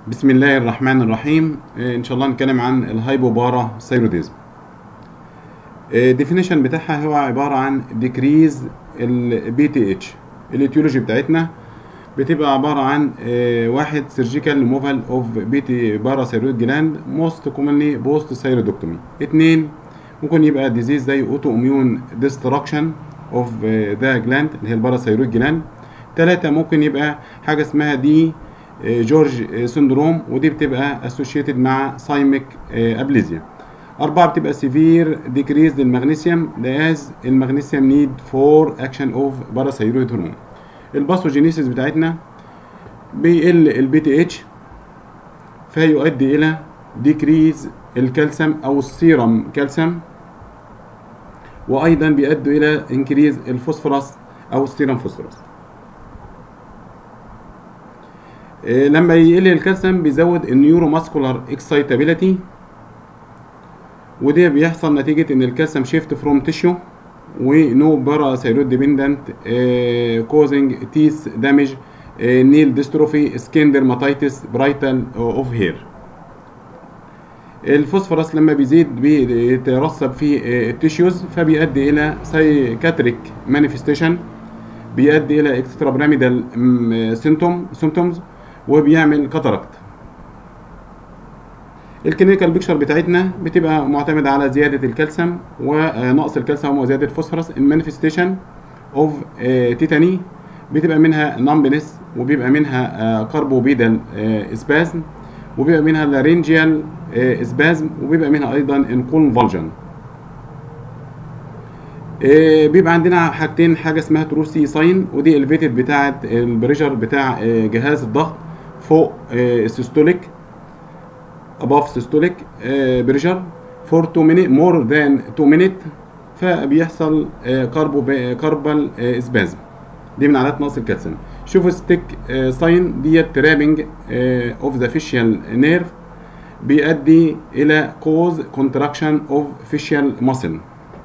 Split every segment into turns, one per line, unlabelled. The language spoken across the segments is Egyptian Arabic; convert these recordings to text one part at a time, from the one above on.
بسم الله الرحمن الرحيم آه، ان شاء الله نتكلم عن الهايبوبارا ثايروديزم الديفينيشن بتاعها هو عباره عن ديكريز البي تي اتش الاتيولوجي بتاعتنا بتبقى عباره عن آه، واحد سيرجيكال ريموفال اوف بي تي بارا ثايرويد جلاند موست كومنلي بوست ثايرودكتومي اتنين ممكن يبقى ديزيز زي اوتو اميون ديستراكشن اوف ذا جلاند اللي هي البارا ثايرويد جلاند تلاتة ممكن يبقى حاجه اسمها دي جورج سندروم ودي بتبقى اسوشيتد مع سايميك ابليزيا أربعة بتبقى سيفير ديكريز للمغنيسيوم لاز المغنيسيوم نيد فور اكشن اوف باراثايرويد هرمون الباثوجينيسيس بتاعتنا بيقل البي تي اتش فيؤدي الى ديكريز الكالسيوم او السيرم كالسيوم وايضا بيؤدي الى انكريز الفوسفورس او السيرم فوسفورس إيه، لما يقل الكالسيوم بيزود النيورو ماسكولار اكسايتابيليتي وده بيحصل نتيجة ان الكالسيوم شيفت فروم تيشو ونو بارا ثايرويد ديبندنت كوزنج تيث دامج نيل ديستروفي سكين ديرماتيتس برايتال اوف هير الفوسفورس لما بيزيد بيترسب في التيشوز فبيؤدي الى سايكاتريك مانيفستيشن بيؤدي الى اكسترا بيراميدال سيمتوم سيمتومز وبيعمل كاتاراكت الكلينيكال بيكشر بتاعتنا بتبقى معتمده على زياده الكالسيوم ونقص الكالسيوم وزياده الفوسفورس المانيفستيشن اوف تيتاني بتبقى منها نامبنس وبيبقى منها كاربوبيدال اسبازم وبيبقى منها لارينجيال اسبازم وبيبقى منها ايضا انكونفالجن آه، بيبقى عندنا حاجتين حاجه اسمها تروسي ساين ودي الفيتد بتاعه البريشر بتاع آه، جهاز الضغط فوق السيستوليك above systolic بريشر فور 2 minute more than 2 minute فبيحصل كاربو كاربال اسبازم دي من علامات نقص الكالسيوم شوفوا ستيك ساين ديت ترابنج اوف ذا فيشيال نيرف بيؤدي الى كوز كونتراكشن اوف فيشيال ماسل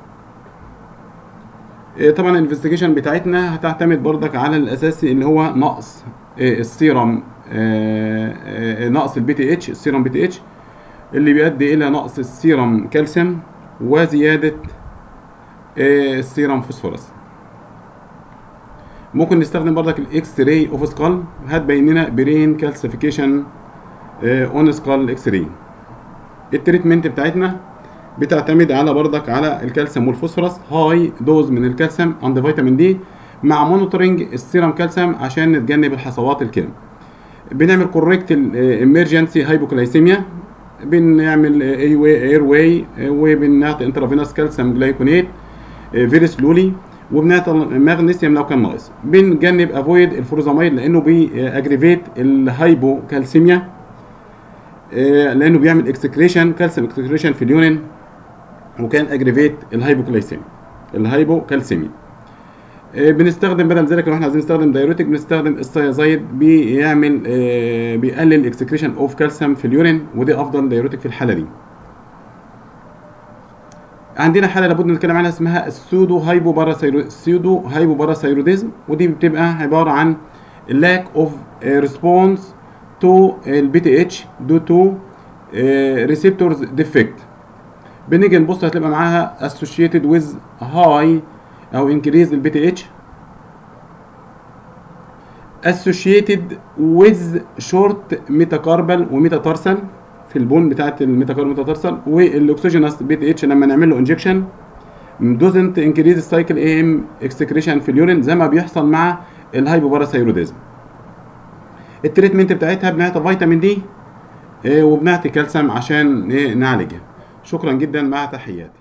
طبعا الانفستيجيشن بتاعتنا هتعتمد بردك على الاساسي اللي هو نقص السيرم نقص البي تي اتش السيرم بي تي اتش اللي بيؤدي الى نقص السيرم كالسيوم وزياده السيرم فوسفورس ممكن نستخدم بردك الاكس راي اوف سكال هتبين لنا برين كالسيفيكيشن اون سكال اكس راي التريتمنت بتاعتنا بتعتمد على بردك على الكالسيوم والفوسفورس هاي دوز من الكالسيوم عند فيتامين دي مع مونيتورنج السيرم كالسيوم عشان نتجنب الحصوات الكلى بنعمل كوريكت الامرجنسي هايبوكلايسيميا بنعمل اي واي اير واي وبنعطي انترافينوس كالسيوم جلايكونيت فيري سلولي وبنعطي مغنيسيوم لو كان ناقص بنجنب افويد الفروزاميد لانه بيأجريفيت الهايبوكالسيميا لانه بيعمل اكسكريشن كالسيوم اكسكريشن في اليونين وكان اجريفيت الهايبوكلايسيميا الهايبوكالسيميا بنستخدم بدل ذلك لو احنا عايزين نستخدم دايوريتك بنستخدم السيازايد بيعمل بيقلل اكسكريشن اوف كالسيوم في اليورين ودي افضل دايوريتك في الحاله دي عندنا حاله لابد نتكلم عنها اسمها السودو هايبو باراثايرو سودو هايبو باراثايروديزم ودي بتبقى عباره عن lack of response to البي تي اتش due to receptors defect بنيجي نبص هتبقى معاها associated with high او increase البي تي اتش associated with short metacarpal وميتاتارسال في البون بتاعت الميتاكاربال والميتاتارسال والاكسجينوس بي تي اتش لما نعمل له انجكشن doesn't increase السايكل اي ام اكسكريشن في اليورين زي ما بيحصل مع الهايبوباراثايروديزم التريتمنت بتاعتها بنعطي فيتامين دي وبنعطي كالسيوم عشان نعالجها شكرا جدا مع تحياتي